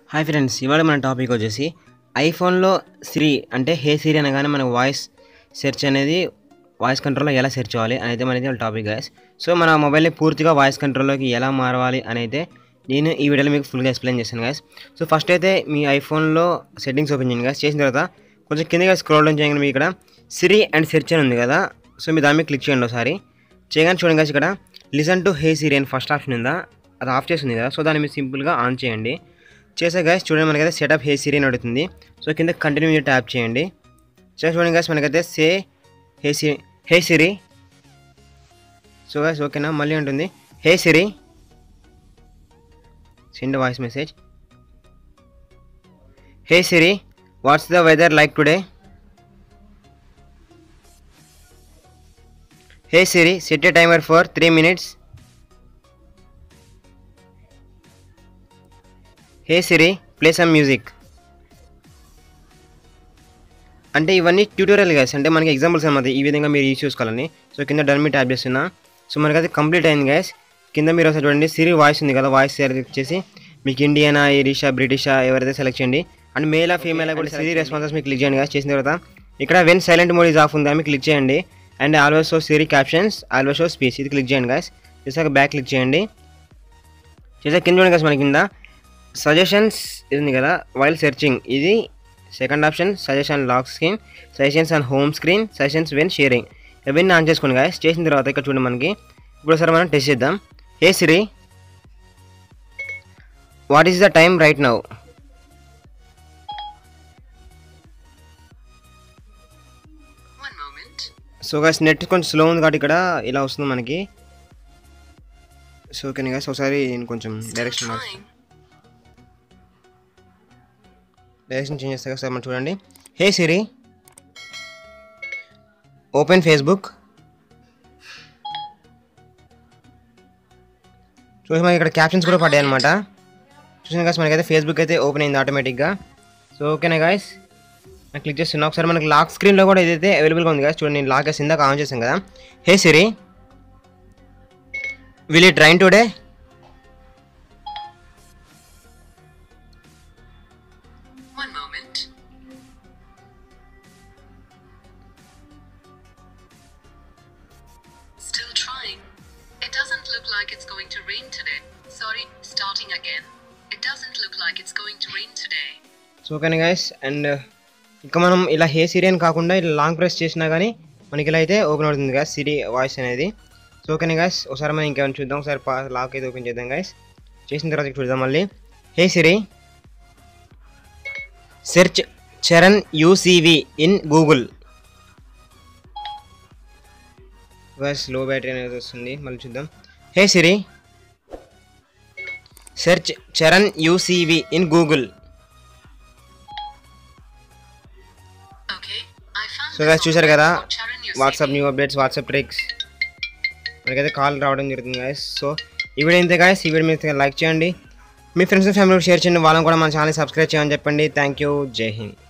Hi friends ఇవాళ మన topic వచ్చేసి ఐఫోన్లో సిరి అంటే హే సిరి అనగానే మన వాయిస్ సెర్చ్ అనేది వాయిస్ కంట్రోల్లో ఎలా సెర్చ్ అవ్వాలి అనేది మనది టాపిక్ గైస్ సో మన మొబైల్ని పూర్తిగా వాయిస్ కంట్రోల్లోకి ఎలా మారవాలి అని అయితే నేను ఈ వీడియోలో మీకు ఫుల్గా ఎక్స్ప్లెయిన్ చేశాను గైస్ సో ఫస్ట్ అయితే మీ ఐఫోన్లో సెట్టింగ్స్ ఓపెన్ చేయండి గైస్ చేసిన తర్వాత కొంచెం కిందగా స్క్రోల్ డౌన్ చేయగానే మీకు ఇక్కడ సిరి అండ్ సెర్చ్ అని ఉంది కదా సో మీ దాని మీద క్లిక్ చేయండి ఒకసారి చేయగానే చూడండి guys ఇక్కడ లిసన్ టు హే సిరి అని ఫస్ట్ ఆప్షన్ ఉందా అది ఆఫ్ చేస్తుంది కదా సో దాన్ని మీరు సింపుల్గా ఆన్ చేయండి చేసే గైస్ చూడండి మనకైతే సెటప్ హే సిరి అని అడుగుతుంది సో కింద కంటిన్యూ మీద ట్యాప్ చేయండి సో చూడండి గైస్ మనకైతే సే హే సిరి హే సిరి సో గైస్ ఓకేనా మళ్ళీ ఉంటుంది hey Siri send voice message hey Siri what's the weather like today hey Siri set a timer for three minutes hey Siri play some music అంటే ఇవన్నీ tutorial guys అంటే మనకి examples అనమాట ఈ విధంగా మీరు యూస్ చేసుకోవాలని సో కింద డన్ మీ ట్యాప్ చేస్తున్నా సో మనకైతే కంప్లీట్ అయింది గైస్ కింద మీరు ఒకసారి చూడండి సిరి వాయిస్ ఉంది కదా వాయిస్ సెలెక్ట్ చేసి మీకు ఇండియనా ఇరిషా బ్రిటిషా ఎవరైతే సెలెక్ట్ చేయండి అండ్ మేలా ఫీమేల్ కూడా సిరి రెస్పాన్సెస్ మీకు క్లిక్ చేయండి guys. చేసిన తర్వాత ఇక్కడ when silent mode is off ఉందా మీకు క్లిక్ చేయండి and always show Siri captions always show speech ఇది క్లిక్ చేయండి గాయస్ చేసాక బ్యాక్ క్లిక్ చేయండి చేసాక కింద చూడండి guys మన కింద సజెషన్స్ ఇది ఉంది కదా వైల్ సెర్చింగ్ ఇది second option suggestion lock screen suggestions on home screen suggestions when sharing ఇవన్నీ ఆన్ చేసుకోండి గాయస్ చేసిన తర్వాత ఇక్కడ చూడండి మనకి ఇప్పుడు ఒకసారి మనం టెస్ట్ చేద్దాం hey Siri what is the time right now One moment. So guys net కొంచెం స్లో ఉంది కాబట్టి ఇక్కడ ఇలా వస్తుంది మనకి సో ఓకే గాయస్ ఒకసారి నేను కొంచెం డైరెక్షన్ మార్చు Trying. డైరెక్షన్ చేంజ్ చేస్తా సార్ మనం చూడండి హే సిరి ఓపెన్ ఫేస్బుక్ చూసి మనకి ఇక్కడ క్యాప్షన్స్ కూడా పడ్డాయి అనమాట చూసిన గాయస్ మనకైతే ఫేస్బుక్ అయితే ఓపెన్ అయింది ఆటోమేటిక్గా సో ఓకేనా గాయస్ నేను క్లిక్ చేస్తున్నా ఒకసారి మనకి లాక్ స్క్రీన్లో కూడా ఇదైతే అవైలబుల్గా ఉంది గాయస్ చూడండి నేను లాక్ వేసి ఇందాక ఆన్ చేశాను కదా hey Siri will it rain today One moment. Still trying. It doesn't look like it's going to rain today. Sorry, starting again. It doesn't look like it's going to rain today. So okay guys and ఇంకా మనం ఇలా హే సిరి అని కాకుండా ఇలా long press చేసినా కానీ మనకి ఇలా అయితే ఓపెన్ అవుతుంది గాయస్ సిరి వాయిస్ అనేది సో ఓకే గాయస్ ఒకసారి మనం ఇంకేమైనా చూద్దాం ఒకసారి పా లాక్ అయితే ఓపెన్ చేద్దాం గాయస్ చేసిన తర్వాత ఇక్కడ చూద్దాం మళ్ళీ hey Siri search Charan UCV in Google guys low battery అనేది వస్తుంది మళ్ళీ చూద్దాం hey Siri search Charan UCV in Google Okay, I found సో గాయస్ చూసారు కదా what Charan you WhatsApp new updates WhatsApp tricks మనకైతే కాల్ రావడం జరుగుతుంది గాయస్ సో ఈ వీడియో ఇంతే గాయస్ ఈ వీడియో మీరు లైక్ చేయండి మీ ఫ్రెండ్స్ అండ్ ఫ్యామిలీ షేర్ చేయండి వాళ్ళని కూడా మన ఛానల్ సబ్స్క్రైబ్ చేయమని చెప్పండి థ్యాంక్ యూ జై హింద్